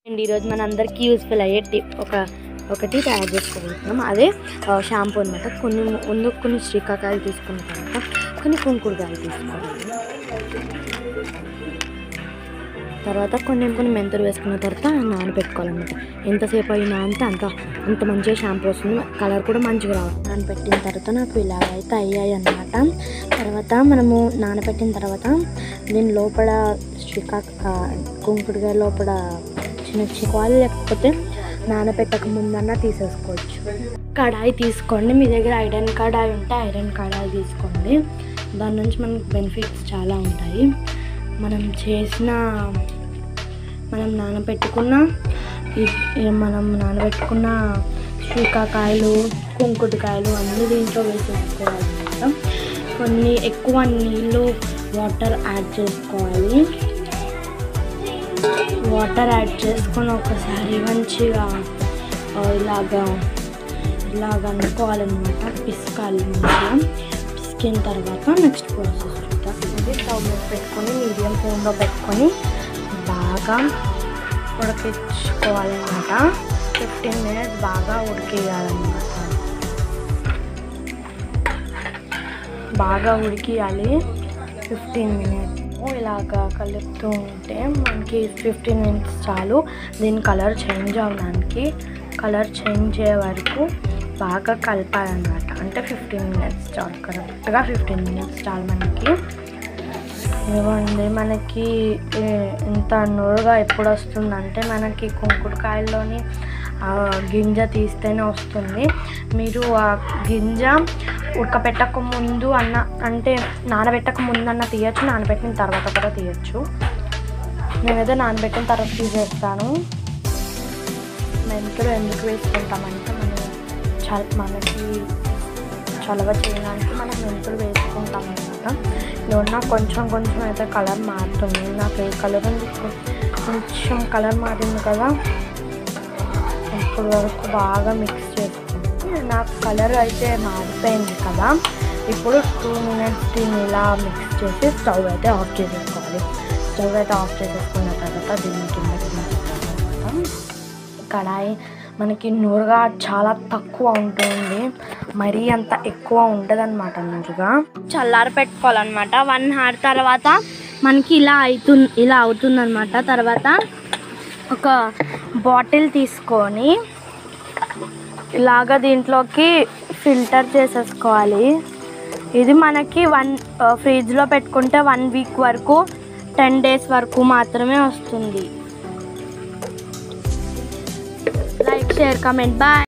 and ఈరోజు మన అందరికీ యూస్ఫుల్ అయ్యే టిప్ ఒక ఒకటి తయారు చేసుకోబోతున్నాం అదే ఆ, షాంపూ అనమాట కొన్ని ముందు కొన్ని శ్రీకాకాయలు తీసుకున్న తర్వాత కొన్ని కుంకుడుకాయలు తీసుకోవాలి తర్వాత కొన్ని కొన్ని మెంతులు వేసుకున్న తర్వాత నానబెట్టుకోవాలన్నమాట ఎంతసేపు అయినా అంతే అంత అంత మంచిగా షాంపూ వస్తుంది కలర్ కూడా మంచిగా రావాలి నానబెట్టిన తర్వాత నాకు ఇలాగ అయితే అయ్యాయి అన్నమాట తర్వాత మనము నానబెట్టిన తర్వాత దీని లోపల శ్రీకాక కుంకుడుగా లోపల చిన్న చిక్కాలు లేకపోతే నానబెట్టక ముందన్నా తీసేసుకోవచ్చు కడాయి తీసుకోండి మీ దగ్గర ఐరన్ కడాయి ఉంటే ఐరన్ కడాయి తీసుకోండి దాని నుంచి మనకు బెనిఫిట్స్ చాలా ఉంటాయి మనం చేసిన మనం నానబెట్టుకున్న ఈ- ఈ మనం నానబెట్టుకున్న శ్రీకాకాయలు కుంకుడుకాయలు అన్నీ దీంట్లో వేసేసుకోవాలన్నమాట కొన్ని ఎక్కువ నీళ్ళు వాటర్ యాడ్ చేసుకోవాలి వాటర్ యాడ్ చేసుకొని ఒకసారి మంచిగా ఆ, ఇలాగా ఇలాగ అనుకోవాలన్నమాట పిసకాలి మంచిగా పిసికిన తర్వాత నెక్స్ట్ ప్రాసెస్ చూద్దాం ఇది స్టవ్ మీద పెట్టుకొని మీడియం ఫ్లేమ్లో పెట్టుకొని బాగా ఉడికించుకోవాలన్నమాట ఫిఫ్టీన్ మినిట్స్ బాగా ఉడికేయాలన్నమాట బాగా ఉడికియాలి ఫిఫ్టీన్ మినిట్స్ ఇలాగా కలుపుతూ ఉంటే మనకి ఫిఫ్టీన్ మినిట్స్ చాలు దీని కలర్ చేంజ్ అవ్వడానికి కలర్ చేంజ్ అయ్యే వరకు బాగా కలపాలన్నమాట అంటే ఫిఫ్టీన్ మినిట్స్ చాలు కరెక్ట్గా ఫిఫ్టీన్ మినిట్స్ చాలు మనకి ఇవ్వండి మనకి ఏ- ఇంత నురుగా ఎప్పుడు వస్తుందంటే మనకి కుంకుడుకాయల్లోని ఆ గింజ తీస్తేనే వస్తుంది మీరు ఆ గింజ ఉడకపెట్టక ముందు అన్న అంటే నానబెట్టక ముందు అన్న తీయచ్చు నానబెట్టిన తర్వాత కూడా తీయచ్చు నేనైతే నానబెట్టిన తర్వాత తీసేస్తాను మెంతులు ఎందుకు వేసుకుంటామంటే మనం చల్ మనకి చలవ చేయడానికి మనం మెంతులు వేసుకుంటాం అనమాట ఉన్న కొంచెం కొంచెం అయితే కలర్ మారుతుంది నాకు ఏ కలర్ ఉంది కొంచెం కలర్ మారింది కదా ఇప్పుడు వరకు బాగా మిక్స్ చేసుకుంటే నాకు కలర్ అయితే మారిపోయింది కదా ఇప్పుడు టూ మినిట్స్ దీన్ని ఇలా మిక్స్ చేసి స్టవ్ అయితే ఆఫ్ చేసేసుకోవాలి స్టవ్ అయితే ఆఫ్ చేసేసుకున్న తర్వాత దీన్ని కిందకి తీసుకుంటాం కడాయి మనకి నూరుగా చాలా తక్కువ ఉంటుంది మరీ అంత ఎక్కువ ఉండదన్నమాట నూరుగా చల్లారి పెట్టుకోవాలన్నమాట వన్ అవర్ తర్వాత మనకి ఇలా అవుతుంది ఇలా అవుతుందన్నమాట తర్వాత ఒక బాటిల్ తీసుకొని ఇలాగ దీంట్లోకి ఫిల్టర్ చేసేసుకోవాలి ఇది మనకి వన్ ఫ్రిడ్జ్లో పెట్టుకుంటే వన్ వీక్ వరకు టెన్ డేస్ వరకు మాత్రమే వస్తుంది లైక్ షేర్ కమెంట్ బాయ్